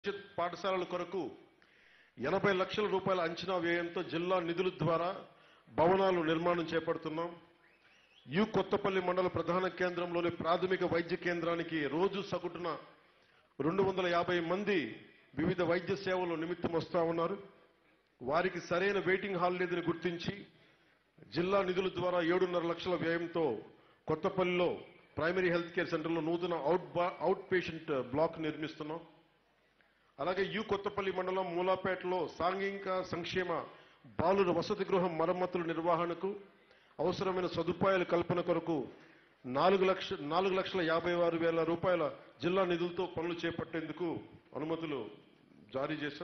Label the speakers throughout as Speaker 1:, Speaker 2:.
Speaker 1: భవిష్యత్ పాఠశాలల కొరకు ఎనభై లక్షల రూపాయల అంచనా వ్యయంతో జిల్లా నిధుల ద్వారా భవనాలు నిర్మాణం చేపడుతున్నాం యు కొత్తపల్లి మండల ప్రధాన కేంద్రంలోని ప్రాథమిక వైద్య కేంద్రానికి రోజు సగటున రెండు వందల యాభై మంది వివిధ వైద్య సేవలు నిమిత్తం వస్తా ఉన్నారు వారికి సరైన వెయిటింగ్ హాల్ లేదని గుర్తించి జిల్లా నిధుల ద్వారా ఏడున్నర లక్షల వ్యయంతో కొత్తపల్లిలో ప్రైమరీ హెల్త్ కేర్ సెంటర్లో నూతన అవుట్ బా- అవుట్ పేషెంట్ బ్లాక్ నిర్మిస్తున్నాం అలాగే యు కొత్తపల్లి మండలం మూలాపేటలో సాంఘిక సంక్షేమ బాలుర వసతి గృహం మరమ్మతుల నిర్వహణకు అవసరమైన సదుపాయాల కల్పన కొరకు నాలుగు లక్ష నాలుగు లక్షల యాభై ఆరు వేల రూపాయల జిల్లా నిధులతో పనులు చేపట్టేందుకు అనుమతులు జారీ చేశాం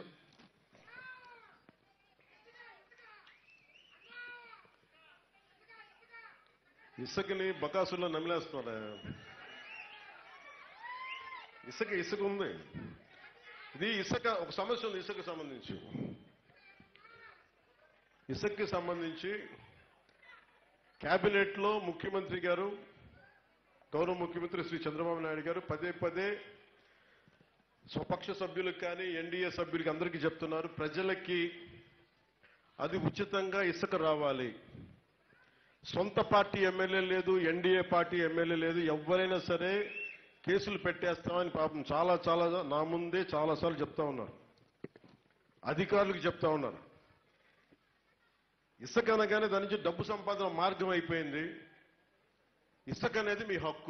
Speaker 1: ఇసుకని బకాసుల్లో నమిలేస్తున్నాడు ఇసుక ఇసుక ఉంది ఇది ఇసుక ఒక సమస్య ఉంది ఇసుక సంబంధించి ఇసుకకి సంబంధించి కేబినెట్ లో ముఖ్యమంత్రి గారు గౌరవ ముఖ్యమంత్రి శ్రీ చంద్రబాబు నాయుడు గారు పదే పదే స్వపక్ష సభ్యులకు కానీ ఎన్డీఏ సభ్యులకి అందరికీ చెప్తున్నారు ప్రజలకి అది ఉచితంగా ఇసుక రావాలి సొంత పార్టీ ఎమ్మెల్యే లేదు ఎన్డీఏ పార్టీ ఎమ్మెల్యే లేదు ఎవరైనా సరే కేసులు పెట్టేస్తామని పాపం చాలా చాలా నా ముందే చాలాసార్లు చెప్తా ఉన్నారు అధికారులకు చెప్తా ఉన్నారు ఇసుక అనగానే దాని నుంచి డబ్బు సంపాదన మార్గం అయిపోయింది ఇసుక అనేది మీ హక్కు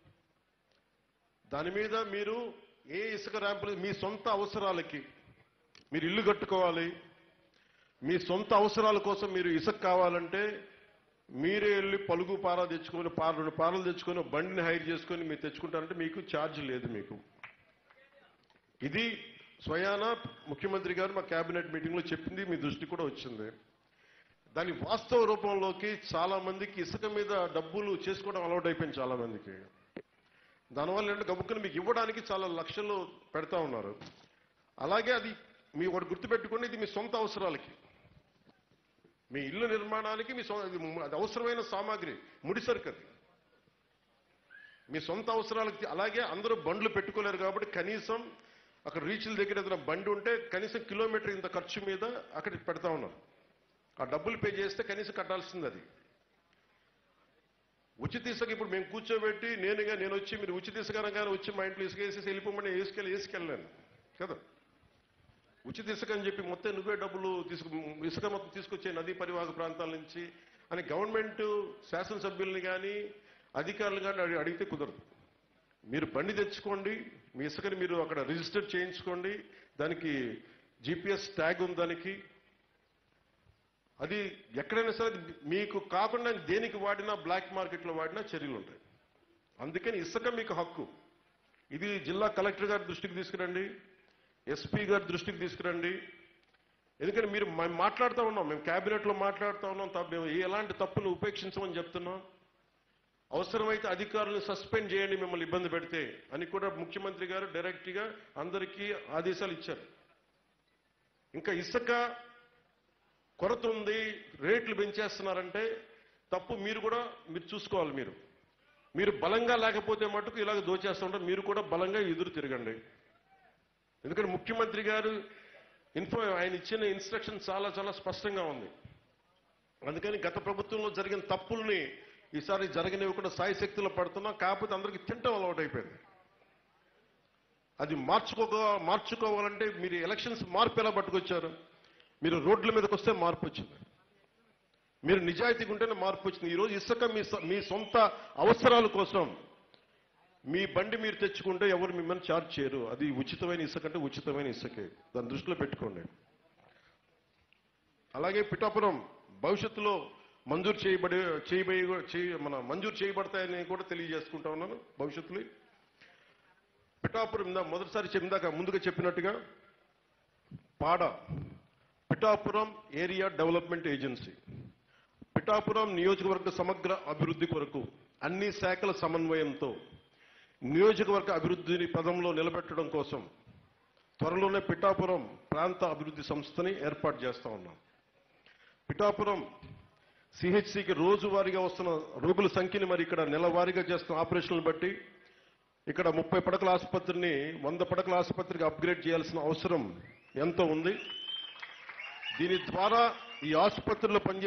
Speaker 1: దాని మీద మీరు ఏ ఇసుక ర్యాంపులు మీ సొంత అవసరాలకి మీరు ఇల్లు కట్టుకోవాలి మీ సొంత అవసరాల కోసం మీరు ఇసుక కావాలంటే మీరే వెళ్ళి పలుగు పారా తెచ్చుకొని పార రెండు పారలు తెచ్చుకొని ఒక బండిని హైర్ చేసుకొని మీరు తెచ్చుకుంటారంటే మీకు ఛార్జ్ లేదు మీకు ఇది స్వయాన ముఖ్యమంత్రి గారు మా కేబినెట్ మీటింగ్లో చెప్పింది మీ దృష్టి కూడా వచ్చింది దాని వాస్తవ రూపంలోకి చాలా మందికి ఇసుక మీద డబ్బులు చేసుకోవడం అలవాటు అయిపోయింది చాలా మందికి దానివల్ల ఏంటంటే గబుక్కుని మీకు ఇవ్వడానికి చాలా లక్షలు పెడతా ఉన్నారు అలాగే అది మీ ఒకటి గుర్తుపెట్టుకోండి ఇది మీ సొంత అవసరాలకి మీ ఇల్లు నిర్మాణానికి మీ సొ- ఇది ము- అది అవసరమైన సామాగ్రి ముడిసరుకు అది మీ సొంత అవసరాలకి అలాగే అందరూ బండ్లు పెట్టుకోలేరు కాబట్టి కనీసం అక్కడ రీచ్ల దగ్గర ఏదైనా బండి ఉంటే కనీసం కిలోమీటర్ ఇంత ఖర్చు మీద అక్కడ పెడతా ఉన్నారు ఆ డబ్బులు పే చేస్తే కనీసం కట్టాల్సింది అది ఉచిత ఇసుక ఇప్పుడు మేము కూర్చోబెట్టి నేనుగా నేను వచ్చి మీరు ఉచిత ఇసుక అనగానే వచ్చి మా ఇంట్లో ఇసుక వేసేసి వెళ్ళిపోమని వేసుకెళ్ళి వేసుకెళ్ళాను కదా ఉచిత ఇసుక అని చెప్పి మొత్తం నువ్వే డబ్బులు తీసుకు ఇసుక మొత్తం తీసుకొచ్చే నదీ పరివాహక ప్రాంతాల నుంచి అని గవర్నమెంట్ శాసనసభ్యుల్ని కానీ అధికారులు కానీ అడి- అడిగితే కుదరదు మీరు బండి తెచ్చుకోండి మీ ఇసుకని మీరు అక్కడ రిజిస్టర్ చేయించుకోండి దానికి జీపీఎస్ ట్యాగ్ ఉంది దానికి అది ఎక్కడైనా సరే మీకు కాకుండా దేనికి వాడినా బ్లాక్ మార్కెట్లో వాడినా చర్యలు ఉంటాయి అందుకని ఇసుక మీకు హక్కు ఇది జిల్లా కలెక్టర్ గారి దృష్టికి తీసుకురండి ఎస్పీ గారి దృష్టికి తీసుకురండి ఎందుకంటే మీరు మేము మాట్లాడుతూ ఉన్నాం మేము క్యాబినెట్లో మాట్లాడుతూ ఉన్నాం తప్ప మేము ఎలాంటి తప్పును ఉపేక్షించమని చెప్తున్నాం అవసరమైతే అధికారులను సస్పెండ్ చేయండి మిమ్మల్ని ఇబ్బంది పెడితే అని కూడా ముఖ్యమంత్రి గారు డైరెక్ట్గా అందరికీ ఆదేశాలు ఇచ్చారు ఇంకా ఇసుక కొరత ఉంది రేట్లు పెంచేస్తున్నారంటే తప్పు మీరు కూడా మీరు చూసుకోవాలి మీరు మీరు బలంగా లేకపోతే మటుకు ఇలాగ దోచేస్తుంటారు మీరు కూడా బలంగా ఎదురు తిరగండి ఎందుకంటే ముఖ్యమంత్రి గారు ఇన్ఫో ఆయన ఇచ్చిన ఇన్స్ట్రక్షన్ చాలా చాలా స్పష్టంగా ఉంది అందుకని గత ప్రభుత్వంలో జరిగిన తప్పుల్ని ఈసారి జరగనివ్వకుండా సాయి శక్తిలో పడుతున్నాం కాకపోతే అందరికీ తింటాం అలవాటు అయిపోయింది అది మార్చుకో మార్చుకోవాలంటే మీరు ఎలక్షన్స్ మార్పు ఎలా పట్టుకొచ్చారు మీరు రోడ్ల మీదకి వస్తే మార్పు వచ్చింది మీరు నిజాయితీగా ఉంటేనే మార్పు వచ్చింది ఈరోజు ఇసుక మీ సొ- మీ సొంత అవసరాల కోసం మీ బండి మీరు తెచ్చుకుంటే ఎవరు మిమ్మల్ని ఛార్జ్ చేయరు అది ఉచితమైన ఇసుక అంటే ఉచితమైన ఇసుకే దాన్ని దృష్టిలో పెట్టుకోండి అలాగే పిఠాపురం భవిష్యత్తులో మంజూరు చేయబడే చేయబోయే చేయ- మన మంజూరు చేయబడతాయని కూడా తెలియజేసుకుంటా ఉన్నాను భవిష్యత్తులో పిఠాపురం ఇందా మొదటిసారి చెప్పిందాక ముందుగా చెప్పినట్టుగా PADA Pithapuram area development agency Pithapuram నియోజకవర్గ సమగ్ర అభివృద్ధి కొరకు అన్ని శాఖల సమన్వయంతో నియోజకవర్గ అభివృద్ధిని పదంలో నిలబెట్టడం కోసం త్వరలోనే పిఠాపురం ప్రాంత అభివృద్ధి సంస్థని ఏర్పాటు చేస్తా ఉన్నాం పిఠాపురం సిహెచ్సికి రోజువారీగా వస్తున్న రోగుల సంఖ్యని మరి ఇక్కడ నెలవారీగా చేస్తున్న ఆపరేషన్లు బట్టి ఇక్కడ ముప్పై పడకల ఆసుపత్రిని వంద పడకల ఆసుపత్రికి అప్గ్రేడ్ చేయాల్సిన అవసరం ఎంతో ఉంది దీని ద్వారా ఈ ఆసుపత్రిలో పనిచే